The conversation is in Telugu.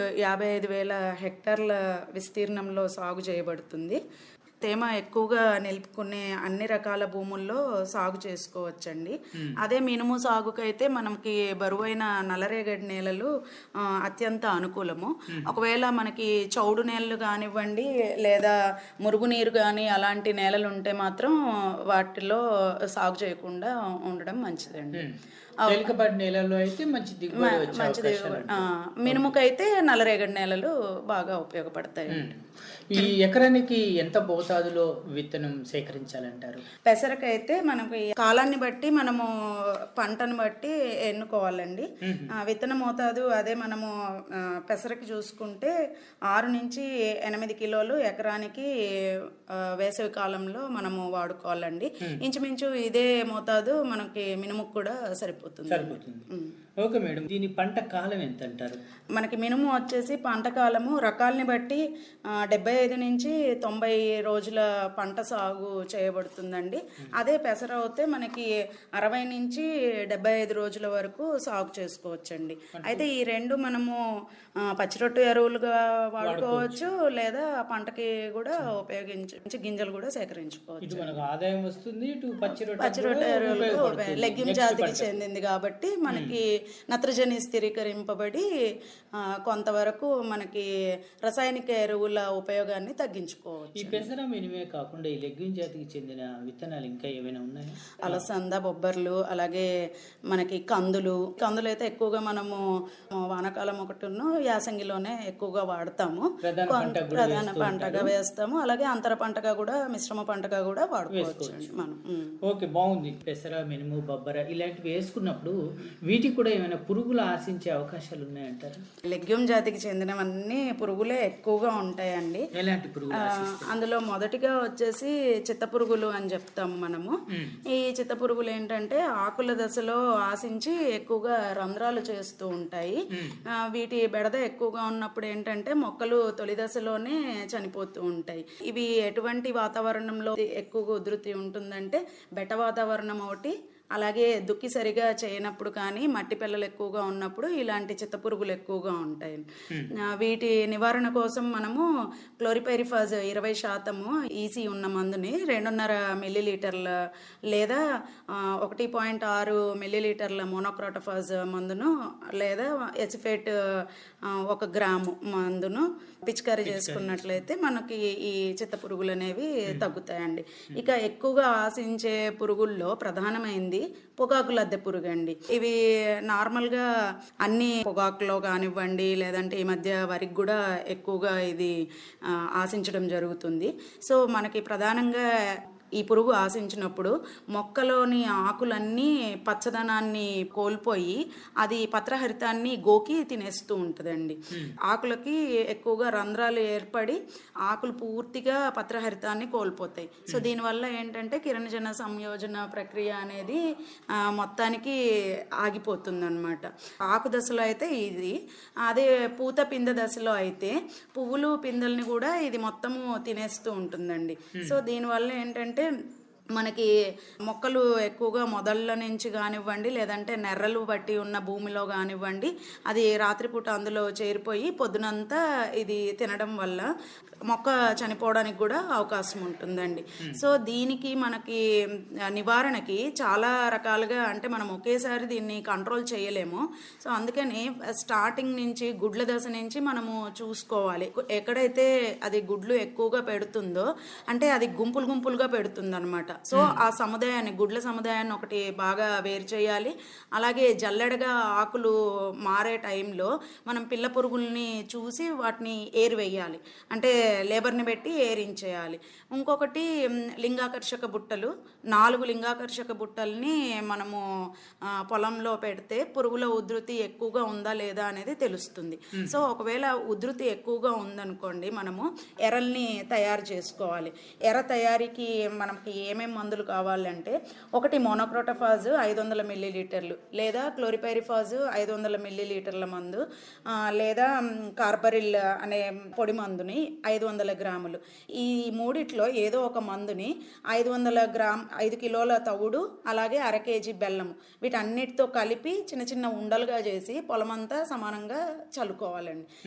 యాభై ఐదు వేల హెక్టార్ల విస్తీర్ణంలో సాగు చేయబడుతుంది తేమ ఎక్కువగా నిలుపుకునే అన్ని రకాల భూముల్లో సాగు చేసుకోవచ్చండి అదే మినుము సాగుకైతే మనకి బరువైన నల్లరేగడి నేలలు ఆ, అత్యంత అనుకూలము ఒకవేళ మనకి చౌడు నేలలు కానివ్వండి లేదా మురుగునీరు కానీ అలాంటి నేలలు ఉంటే మాత్రం వాటిలో సాగు చేయకుండా ఉండడం మంచిదండి తేలికపాటి నేలల్లో అయితే మంచి దిగుబడి వచ్చే మంచిది అవకాశాలు ఆ, మినుముకైతే నల్లరేగడి నేలలు బాగా ఉపయోగపడతాయి ఉమ్. ఈ ఎకరానికి ఎంత మోతాదులో విత్తనం సేకరించాలంటారు పెసరకైతే మనకి కాలాన్ని బట్టి మనము పంటను బట్టి ఎన్నుకోవాలండి ఆ, విత్తన మోతాదు అదే మనము ఆ, పెసరకి చూసుకుంటే ఆరు నుంచి ఎనిమిది కిలోలు ఎకరానికి ఆ, వేసవి కాలంలో మనము వాడుకోవాలండి ఇంచుమించు ఇదే మోతాదు మనకి మినుముకు కూడా సరిపోతుంది సరిపోతుంది ఓకే మేడం దీని పంట కాలం ఎంత అంటారు మనకి మినుము వచ్చేసి పంట కాలము రకాల్ని బట్టి డెబ్బై ఐదు నుంచి తొంభై రోజుల పంట సాగు చేయబడుతుందండి అదే పెసర అయితే మనకి అరవై నుంచి డెబ్బై ఐదు రోజుల వరకు సాగు చేసుకోవచ్చండి అయితే ఈ రెండు మనము ఆ, పచ్చిరొట్టు ఎరువులుగా వాడుకోవచ్చు లేదా పంటకి కూడా ఉపయోగించి గింజలు కూడా సేకరించుకోవచ్చు ఇటు మనకు ఆదాయం వస్తుంది ఇటు పచ్చి రొట్టె పచ్చి రొట్టె ఎరువులకు లెగ్యూమ్ జాతికి చెందింది కాబట్టి మనకి నత్రజని స్థిరీకరింపబడి ఆ, కొంతవరకు మనకి రసాయనిక ఎరువుల ఉపయోగాన్ని తగ్గించుకోవచ్చు ఈ పెసర మినిమే కాకుండా ఈ లెగ్యూమ్ జాతికి చెందిన విత్తనాలు ఇంకా ఏమైనా ఉన్నాయా అలసంద బొబ్బర్లు అలాగే మనకి కందులు కందులు అయితే ఎక్కువగా మనము వానాకాలం ఒకటిను యాసంగిలోనే ఎక్కువగా వాడతాము ప్రధాన కొన్- పంటగా కూడా ప్రధాన వేస్తూ పంటగా వేస్తాము అలాగే అంతర పంటగా కూడా మిశ్రమ పంటగా కూడా వాడుకోవచ్చు అండి మనం ఉమ్. ఓకే బాగుంది పెసర మినుము బొబ్బర ఇలాంటివి వేసుకున్నప్పుడు వీటికి కూడా ఏమైనా పురుగులు ఆశించే అవకాశాలు ఉన్నాయంటారు లెగ్యూమ్ జాతికి చెందినవన్నీ పురుగులే ఎక్కువగా ఉంటాయండి ఎలాంటి పురుగులు ఆ, అందులో మొదటిగా వచ్చేసి చిత్తపురుగులు అని చెప్తాము మనము ఈ చిత్తపురుగులు ఏంటంటే ఆకుల దశలో ఆశించి ఎక్కువగా రంధ్రాలు చేస్తూ ఉంటాయి ఆ, వీటి బెడద ఎక్కువగా ఉన్నప్పుడు ఏంటంటే మొక్కలు తొలి దశలోనే చనిపోతూ ఉంటాయి ఇవి ఎటువంటి వాతావరణంలో ఎక్కువగా ఉధృతి ఉంటుందంటే బెట్ట వాతావరణం ఒకటి అలాగే దుక్కి సరిగా చేయనప్పుడు కానీ మట్టి పిల్లలు ఎక్కువగా ఉన్నప్పుడు ఇలాంటి చిత్తపురుగులు ఎక్కువగా ఉంటాయి ఆ, వీటి నివారణ కోసం మనము క్లోరిపైరిఫాజ్ ఇరవై శాతము ఈసీ ఉన్న మందుని రెండున్నర మిల్లీలీటర్ల లేదా ఆ, ఒకటి పాయింట్ ఆరు మిల్లీలీటర్ల మోనోక్రోటోఫాజ్ మందును లేదా ఎసిఫేట్ ఆ, ఒక గ్రాము మందును పిచికారీ చేసుకున్నట్లయితే మనకి ఈ చిత్తపురుగులు అనేవి తగ్గుతాయండి ఇక ఎక్కువగా ఆశించే పురుగుల్లో ప్రధానమైంది పొగాకు లద్దె పురుగు అండి ఇవి నార్మల్గా అన్ని పొగాకులో కానివ్వండి లేదంటే ఈ మధ్య వరికి కూడా ఎక్కువగా ఇది ఆ, ఆశించడం జరుగుతుంది సో మనకి ప్రధానంగా ఈ పురుగు ఆశించినప్పుడు మొక్కలోని ఆకులన్నీ పచ్చదనాన్ని కోల్పోయి అది పత్రహరితాన్ని గోకి తినేస్తూ ఉంటుందండి ఆకులకి ఎక్కువగా రంధ్రాలు ఏర్పడి ఆకులు పూర్తిగా పత్రహరితాన్ని కోల్పోతాయి సో దీనివల్ల ఏంటంటే కిరణజన సంయోజన ప్రక్రియ అనేది ఆ, మొత్తానికి ఆగిపోతుంది ఆకు దశలో అయితే ఇది అదే పూత పిందె దశలో అయితే పువ్వులు పిందెల్ని కూడా ఇది మొత్తము తినేస్తూ ఉంటుందండి సో దీనివల్ల ఏంటంటే మనకి మొక్కలు ఎక్కువగా మొదళ్ళ నుంచి కానివ్వండి లేదంటే నెర్రలు బట్టి ఉన్న భూమిలో కానివ్వండి అది రాత్రిపూట అందులో చేరిపోయి పొద్దునంతా ఇది తినడం వల్ల మొక్క చనిపోవడానికి కూడా అవకాశం ఉంటుందండి సో దీనికి మనకి ఆ, నివారణకి చాలా రకాలుగా అంటే మనం ఒకేసారి దీన్ని కంట్రోల్ చేయలేము సో అందుకని స్టార్టింగ్ నుంచి గుడ్ల దశ నుంచి మనము చూసుకోవాలి ఎక్కడైతే అది గుడ్లు ఎక్కువగా పెడుతుందో అంటే అది గుంపులు గుంపులుగా పెడుతుంది అనమాట సో ఆ సముదాయాన్ని గుడ్ల సముదాయాన్ని ఒకటి బాగా వేరు చేయాలి అలాగే జల్లెడగా ఆకులు మారే టైంలో మనం పిల్ల పురుగుల్ని చూసి వాటిని ఏరివేయాలి అంటే లేబర్ని పెట్టి ఏరించేయాలి ఇంకొకటి మ్, లింగాకర్షక బుట్టలు నాలుగు లింగాకర్షక బుట్టల్ని మనము ఆ, పొలంలో పెడితే పురుగుల ఉధృతి ఎక్కువగా ఉందా లేదా అనేది తెలుస్తుంది సో ఒకవేళ ఉధృతి ఎక్కువగా ఉందనుకోండి మనము ఎరల్ని తయారు చేసుకోవాలి ఎర తయారీకి మనకి ఏమేం మందులు కావాలంటే ఒకటి మోనోక్రోటోఫాజ్ ఐదు వందల మిల్లీలీటర్లు లేదా క్లోరిపైరిఫాజ్ ఐదు వందల మిల్లీలీటర్ల మందు ఆ, లేదా మ్, కార్బరిల్ అనే పొడి మందుని ఐదు వందల గ్రాములు ఈ మూడిట్లో ఏదో ఒక మందుని ఐదు వందల గ్రామ్ ఐదు కిలోల తవుడు అలాగే అర కేజీ బెల్లం వీటన్నిటితో కలిపి చిన్న చిన్న ఉండలుగా చేసి పొలమంతా సమానంగా చల్లుకోవాలండి